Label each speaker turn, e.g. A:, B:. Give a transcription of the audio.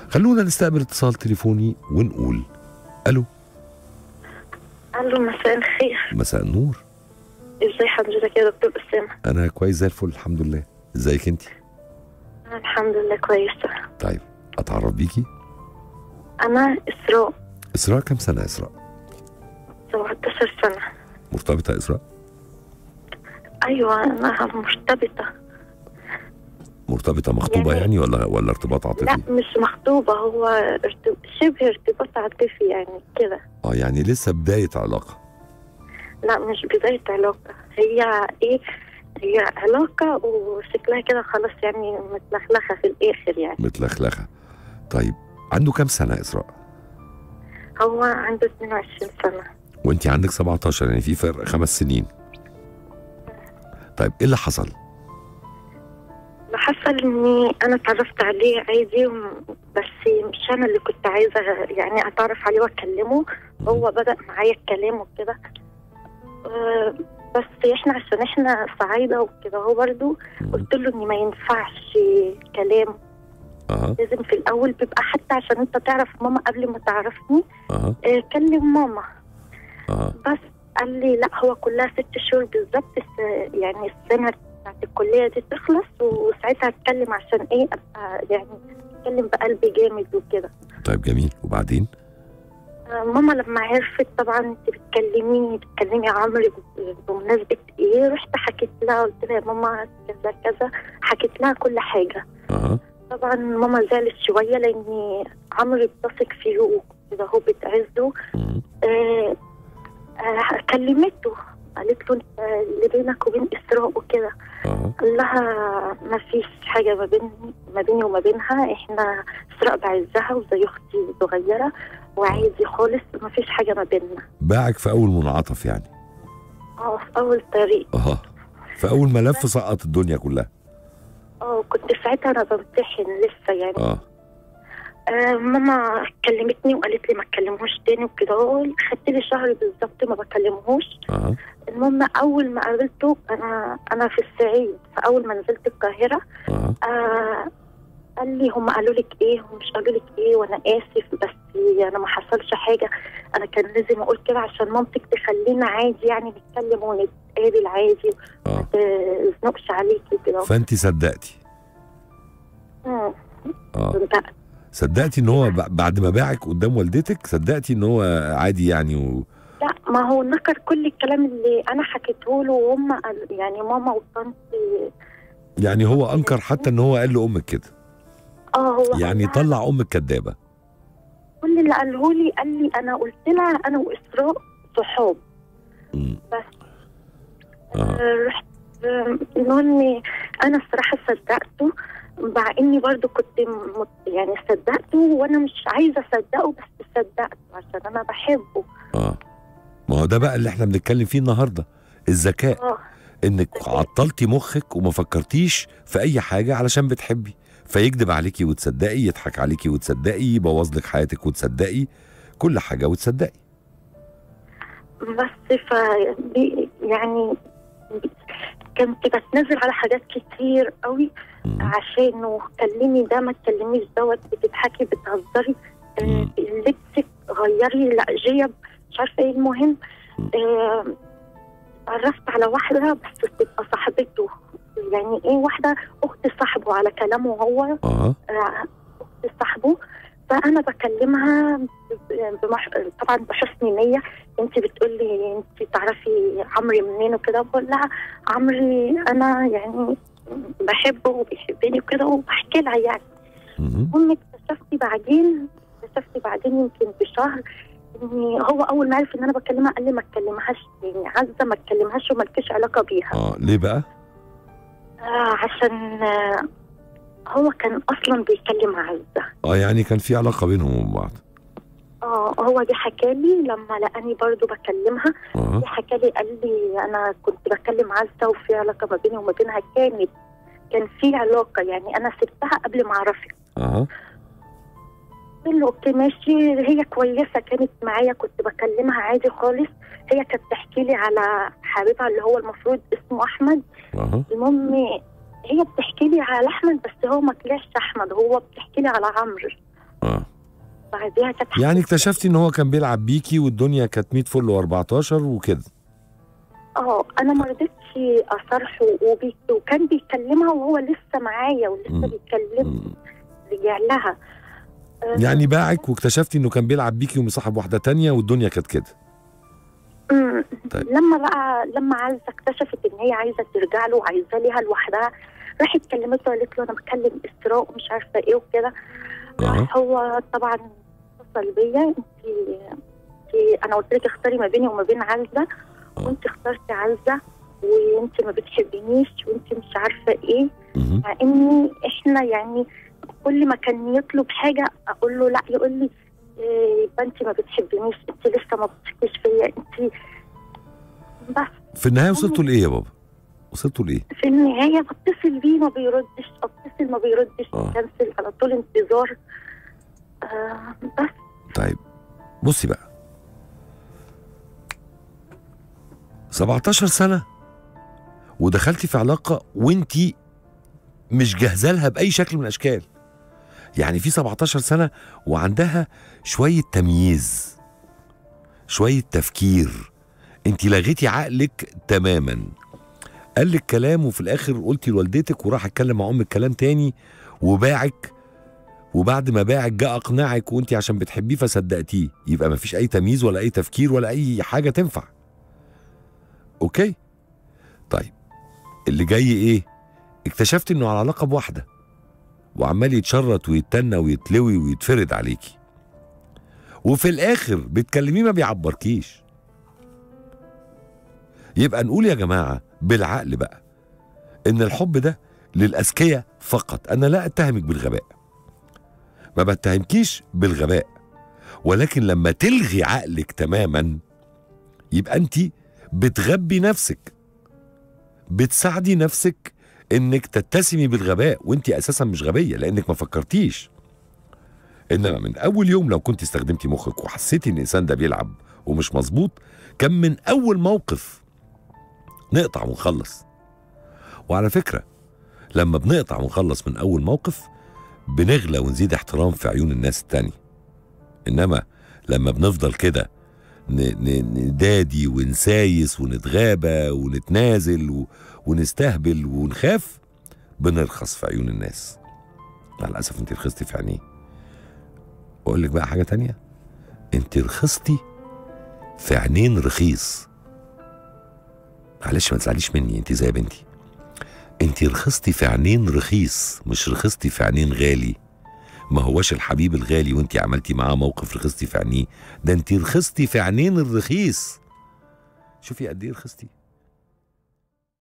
A: خلونا نستقبل اتصال تليفوني ونقول الو
B: الو مساء الخير
A: مساء النور
B: ازي حضرتك يا دكتور اسامه
A: انا كويس زي الفل الحمد لله ازيك انت
B: أنا الحمد لله كويسه
A: طيب اتعرف بيكي
B: انا اسراء
A: اسراء كم سنه يا اسراء
B: 17 سنه
A: مرتبطه يا اسراء
B: ايوه انا مرتبطه
A: مرتبطه مخطوبه
B: يعني-
A: يعني ولا ولا ارتباط
B: لا
A: عاطفي
B: مش مخطوبه هو ارت- شبه ارتباط عاطفي يعني كده
A: اه يعني لسه بدايه علاقه
B: لا مش بدايه علاقه هي ايه هي علاقه وشكلها كده خلاص يعني متلخلخه في الاخر يعني
A: متلخلخه طيب عنده كم سنه يا اسراء
B: هو عنده 22 سنه
A: وانت عندك 17 يعني في فرق خمس سنين طيب ايه اللي حصل
B: اللي حصل اني انا اتعرفت عليه عادي وم- بس مش انا اللي كنت عايزه يعني اتعرف عليه واكلمه هو بدا معايا الكلام وكده آه، بس احنا عشان احنا صعايده وكده هو برضه
A: مم.
B: قلت له ان ما ينفعش كلام
A: اه
B: لازم في الاول بيبقى حتى عشان انت تعرف ماما قبل ما تعرفني
A: اه
B: آه، كلم ماما
A: اه
B: بس قال لي لا هو كلها ست شهور بالظبط الس- يعني السنه بتاعت الكليه دي تخلص وساعتها اتكلم عشان ايه ابقى يعني اتكلم بقلب جامد وكده
A: طيب جميل وبعدين
B: آه، ماما لما عرفت طبعا انت بتكلميني بتكلمي عمرو ب- بمناسبه ايه رحت حكيت لها قلت لها يا ماما كذا كذا حكيت لها كل حاجه
A: اه
B: طبعا ماما زعلت شويه لاني عمرو بتثق فيه وكده هو بتعزه
A: مم.
B: آه آه كلمته قالت له انت اللي بينك وبين اسراء وكده
A: اه
B: قال لها ما فيش حاجه ما بيني ما بيني وما بينها احنا اسراء بعزها وزي اختي صغيره وعادي خالص ما فيش حاجه ما بيننا
A: باعك في اول منعطف يعني
B: اه في اول طريق
A: اه في اول ملف سقط الدنيا كلها
B: اه كنت ساعتها انا بمتحن لسه يعني
A: اه
B: آه ماما كلمتني وقالت لي ما تكلمهوش تاني وكده هو خدت لي شهر بالظبط ما بكلمهوش
A: اه
B: المهم اول ما قابلته انا انا في الصعيد فاول ما نزلت القاهره
A: اه
B: آه قال لي هم قالوا لك ايه ومش قالوا لك ايه وانا اسف بس انا ما حصلش حاجه انا كان لازم اقول كده عشان مامتك تخلينا عادي يعني نتكلم ونتقابل عادي
A: اه
B: ما تزنقش عليكي كده
A: فانت صدقتي
B: مم.
A: اه
B: كنت
A: صدقتي ان هو ب- بعد ما باعك قدام والدتك صدقتي ان هو عادي يعني و...
B: لا ما هو نكر كل الكلام اللي انا حكيته له وهم قال- يعني ماما وطنطي
A: يعني هو انكر حتى ان هو قال لامك كده
B: اه هو
A: يعني
B: قال لها-
A: طلع امك كدابه
B: كل اللي قاله لي قال لي انا قلت لها انا واسراء صحاب
A: مم.
B: بس
A: اه
B: آه، رحت آه، المهم انا الصراحه صدقته مع اني برضو كنت مت يعني صدقته وانا مش عايزه اصدقه بس صدقته عشان انا بحبه
A: اه ما هو ده بقى اللي احنا بنتكلم فيه النهارده الذكاء
B: اه
A: انك عطلتي مخك وما فكرتيش في اي حاجه علشان بتحبي فيكذب عليكي وتصدقي يضحك عليكي وتصدقي يبوظ لك حياتك وتصدقي كل حاجه وتصدقي
B: بس ف بي- يعني كنت بتنزل على حاجات كتير قوي
A: مم.
B: عشانه كلمي ده ما تكلميش دوت بتضحكي بتهزري آه،
A: مم.
B: لبسك غيري لا جيب مش عارفه ايه المهم آه، اتعرفت على واحده بس تبقى صاحبته يعني ايه واحده اخت صاحبه على كلامه هو
A: اه
B: آه، اخت صاحبه فانا بكلمها ب- بمح... طبعا بحسن نيه انت بتقولي انت تعرفي عمري منين وكده بقول لها عمري انا يعني بحبه وبيحبني وكده وبحكي لها يعني
A: مم.
B: المهم اكتشفت بعدين اكتشفت بعدين يمكن بشهر ان هو اول ما عرف ان انا بكلمها قال لي ما تكلمهاش تاني عزه ما تكلمهاش ومالكيش علاقه بيها
A: اه ليه بقى
B: آه عشان آه هو كان اصلا بيكلم عزه
A: اه يعني كان في علاقه بينهم وبين بعض
B: اه هو جه حكالي لما لقاني برضو بكلمها
A: اه
B: جه حكالي قال لي انا كنت بكلم عزه وفي علاقه ما بيني وما بينها كانت كان في علاقه يعني انا سبتها قبل ما اعرفك
A: اه
B: قلت له اوكي ماشي هي كويسه كانت معايا كنت بكلمها عادي خالص هي كانت بتحكي لي على حبيبها اللي هو المفروض اسمه احمد
A: اه
B: المهم هي بتحكي لي على احمد بس هو ما طلعش احمد هو بتحكي لي على عمرو
A: اه
B: بعديها كانت
A: يعني اكتشفتي ان هو كان بيلعب بيكي والدنيا كانت 100 فل و14 وكده
B: اه انا ما رضيتش اصارحه وبي... وكان بيكلمها وهو لسه معايا ولسه
A: مم.
B: بيتكلم
A: مم.
B: رجع لها آه،
A: يعني باعك واكتشفتي انه كان بيلعب بيكي ومصاحب واحده تانية والدنيا كانت كده
B: مم.
A: طيب.
B: لما بقى لما عزه اكتشفت ان هي عايزه ترجع له وعايزاه ليها لوحدها راحت كلمته وقالت له انا بكلم اسراء ومش عارفه ايه وكده
A: اه
B: راح هو طبعا اتصل بيا انت انت انا قلت لك اختاري ما بيني وما بين عزه
A: آه.
B: وانت اخترتي عزه وانت ما بتحبنيش وانت مش عارفه ايه
A: مهم.
B: مع اني احنا يعني كل ما كان يطلب حاجه اقول له لا يقول لي إيه، يبقى انت ما بتحبنيش انت لسه ما بتثقيش فيا انت بس
A: في النهايه وصلتوا لايه يا بابا وصلتوا لايه
B: في النهايه بتصل بيه ما بيردش اتصل ما بيردش
A: آه.
B: كنسل على طول انتظار آه بس
A: طيب بصي بقى 17 سنة ودخلتي في علاقة وانتي مش جاهزة لها بأي شكل من الأشكال يعني في 17 سنة وعندها شوية تمييز شوية تفكير انتي لغيتي عقلك تماما قال لك كلام وفي الآخر قلتي لوالدتك وراح اتكلم مع أمك كلام تاني وباعك وبعد ما باعك جه اقنعك وانت عشان بتحبيه فصدقتيه يبقى مفيش اي تمييز ولا اي تفكير ولا اي حاجه تنفع اوكي طيب اللي جاي ايه اكتشفت انه على علاقه بواحده وعمال يتشرط ويتنى ويتلوي ويتفرد عليكي وفي الاخر بتكلميه ما بيعبركيش يبقى نقول يا جماعه بالعقل بقى ان الحب ده للاذكياء فقط انا لا اتهمك بالغباء ما بتهمكيش بالغباء ولكن لما تلغي عقلك تماما يبقى انت بتغبي نفسك بتساعدي نفسك انك تتسمي بالغباء وانت اساسا مش غبيه لانك ما فكرتيش انما من اول يوم لو كنت استخدمتي مخك وحسيتي ان الانسان ده بيلعب ومش مظبوط كان من اول موقف نقطع ونخلص وعلى فكره لما بنقطع ونخلص من اول موقف بنغلى ونزيد احترام في عيون الناس التانية انما لما بنفضل كده ن- ن- ندادي ونسايس ونتغابى ونتنازل و- ونستهبل ونخاف بنرخص في عيون الناس مع الاسف انت رخصتي في عينيه واقول لك بقى حاجه تانية انت رخصتي في عينين رخيص معلش ما تزعليش مني انت زي بنتي انت رخصتي في عينين رخيص مش رخصتي في عينين غالي ما هوش الحبيب الغالي وانت عملتي معاه موقف رخصتي في عينيه ده انت رخصتي في عينين الرخيص شوفي قد ايه رخصتي